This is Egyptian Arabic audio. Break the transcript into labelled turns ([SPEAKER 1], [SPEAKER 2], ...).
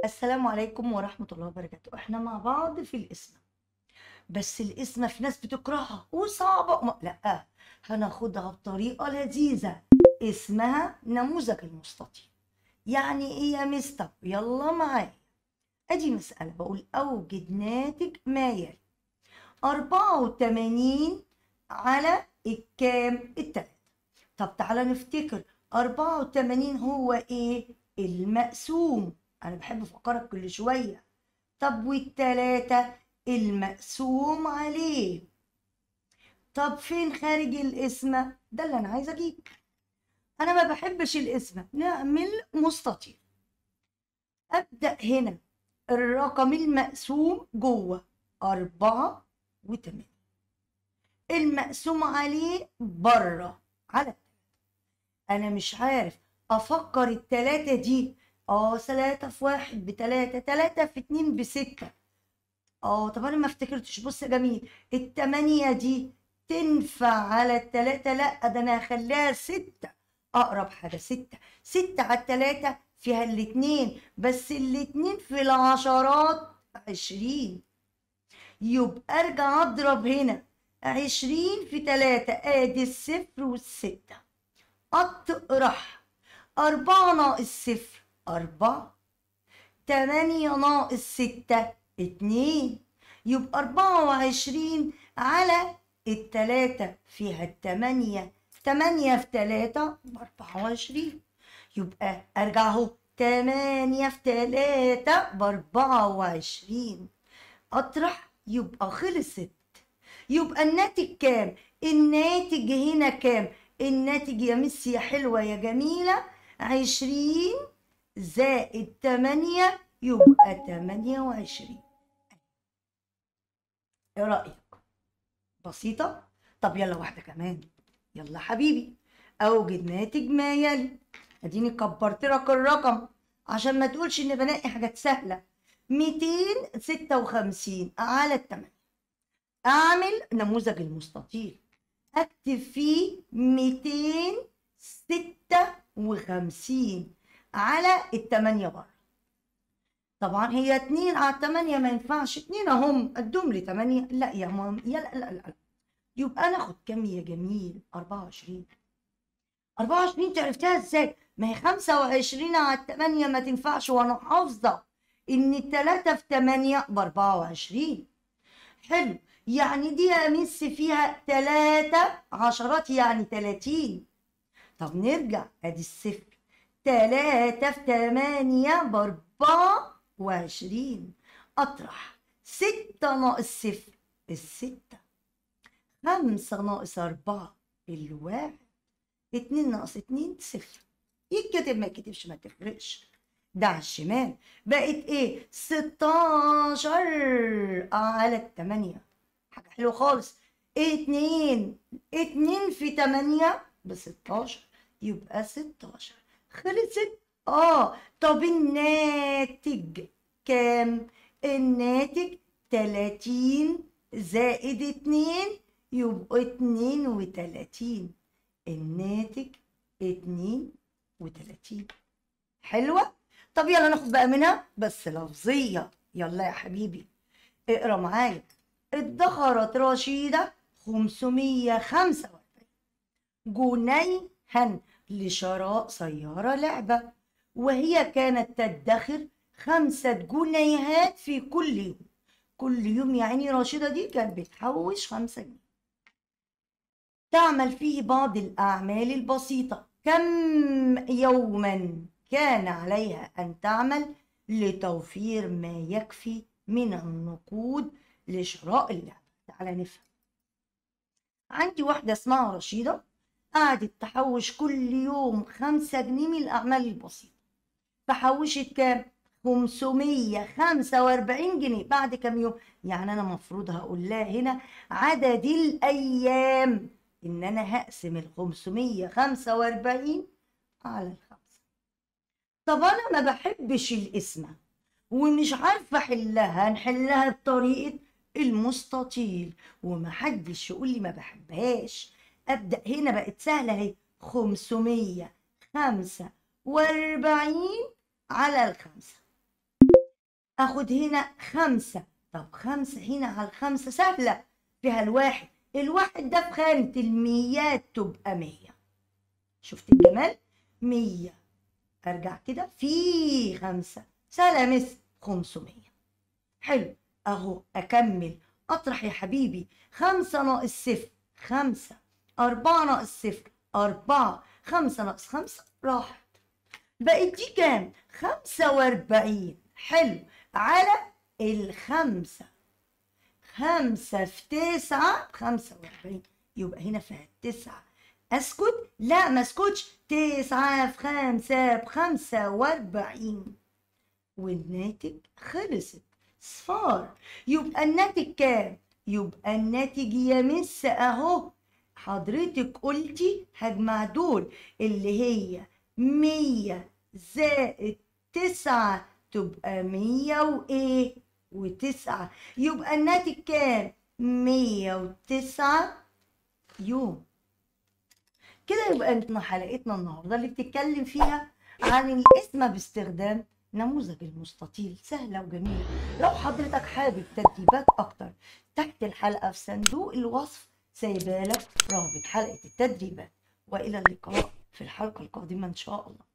[SPEAKER 1] السلام عليكم ورحمة الله وبركاته احنا مع بعض في القسمة بس القسمة في ناس بتكرهها وصعبة ما... لا هناخدها بطريقة لذيذة اسمها نموذج المستطيل يعني ايه يا مستر يلا معايا ادي مسألة بقول اوجد ناتج ما يلي أربعة وتمانين على الكام التلاتة طب تعالى نفتكر أربعة وتمانين هو ايه المقسوم انا بحب افكرك كل شويه طب والتلاته المقسوم عليه طب فين خارج القسمه ده اللي انا عايزه اجيب انا ما بحبش القسمه نعمل مستطيل ابدا هنا الرقم المقسوم جوه أربعة وتمانية المقسوم عليه بره على التلاتة أنا مش عارف أفكر التلاتة دي اه تلاتة في واحد بتلاتة تلاتة في اتنين بستة اه طب انا ما افتكرتش بص يا جميل التمانية دي تنفع على التلاتة لا ده انا هخليها ستة اقرب حاجة ستة ستة على التلاتة فيها الاتنين بس الاتنين في العشرات عشرين يبقى ارجع اضرب هنا عشرين في تلاتة ادي الصفر والستة اطرح أربعة ناقص صفر أربعة تمانية ناقص ستة اتنين يبقى أربعة وعشرين على التلاتة فيها التمانية تمانية في تلاتة بأربعة وعشرين يبقى أرجع أهو تمانية في تلاتة بأربعة وعشرين أطرح يبقى خلصت يبقى الناتج كام؟ الناتج هنا كام؟ الناتج يا مس يا حلوة يا جميلة عشرين زائد تمانية يبقى تمانية وعشرين ايه رأيك؟ بسيطة؟ طب يلا واحدة كمان يلا حبيبي أوجد ناتج ما يلي أديني كبرت لك الرقم عشان ما تقولش إن بنقي حاجات سهلة ميتين ستة وخمسين على التمانية أعمل نموذج المستطيل أكتب فيه ميتين ستة وخمسين على التمانية بره طبعا هي اتنين على التمانية ما ينفعش اتنين اهم قدهم لي تمانية لا يا مام يا لا لا لا, لا. يبقى ناخد كام يا جميل أربعة وعشرين أربعة وعشرين انت عرفتها ازاي ما هي خمسة وعشرين على التمانية ما تنفعش وانا حافظة ان التلاتة في تمانية بأربعة وعشرين حلو يعني دي يا مس فيها تلاتة عشرات يعني تلاتين طب نرجع ادي الصفر تلاتة في تمانية بأربعة وعشرين أطرح ستة ناقص صفر الستة خمسة ناقص أربعة الواحد اتنين ناقص اتنين صفر يتكتب ما يتكتبش ما تفرقش ده على الشمال بقت ايه ستاشر على التمانية حاجة حلوة خالص اتنين اتنين في تمانية بستاشر يبقى ستاشر خلصت اه طب الناتج كام الناتج تلاتين زائد اتنين يبقوا اتنين وتلاتين الناتج اتنين وتلاتين حلوة طب يلا ناخد بقى منها بس لفظية يلا يا حبيبي اقرا معايا ادخرت رشيدة خمسمية خمسة واربعين جنيها لشراء سيارة لعبة وهي كانت تدخر خمسة جنيهات في كل يوم كل يوم يا عيني رشيدة دي كانت بتحوش خمسة جنيه تعمل فيه بعض الأعمال البسيطة كم يوما كان عليها أن تعمل لتوفير ما يكفي من النقود لشراء اللعبة تعالى نفهم عندي واحدة اسمها رشيدة قعدت تحوش كل يوم خمسة جنيه من الأعمال البسيطة فحوشت كام؟ 545 جنيه بعد كام يوم يعني أنا مفروض هقول لها هنا عدد الأيام إن أنا هقسم ال 545 على الخمسة طب أنا ما بحبش القسمة ومش عارفة أحلها هنحلها بطريقة المستطيل ومحدش يقول لي ما بحبهاش ابدا هنا بقت سهله اهي 545 على الخمسه اخد هنا خمسة طب خمسة هنا على الخمسة سهلة فيها الواحد الواحد ده في خانة الميات تبقى مية شفت الجمال مية ارجع كده في خمسة سهلة مثل خمسمية حلو اهو اكمل اطرح يا حبيبي خمسة ناقص صفر خمسة أربعة ناقص صفر أربعة خمسة ناقص خمسة راحت بقت دي كام؟ خمسة وأربعين حلو على الخمسة خمسة في تسعة خمسة وأربعين يبقى هنا فيها تسعة أسكت؟ لا ما اسكتش تسعة في خمسة بخمسة وأربعين والناتج خلصت صفار يبقى الناتج كام؟ يبقى الناتج يا مس أهو حضرتك قلتي هجمع دول اللي هي مية زائد تسعة تبقى مية وإيه وتسعة يبقى الناتج كام مية وتسعة يوم كده يبقى انتنا حلقتنا النهاردة اللي بتتكلم فيها عن القسمة باستخدام نموذج المستطيل سهلة وجميلة لو حضرتك حابب تدريبات أكتر تحت الحلقة في صندوق الوصف سايبالك رابط حلقة التدريبات وإلى اللقاء في الحلقة القادمة إن شاء الله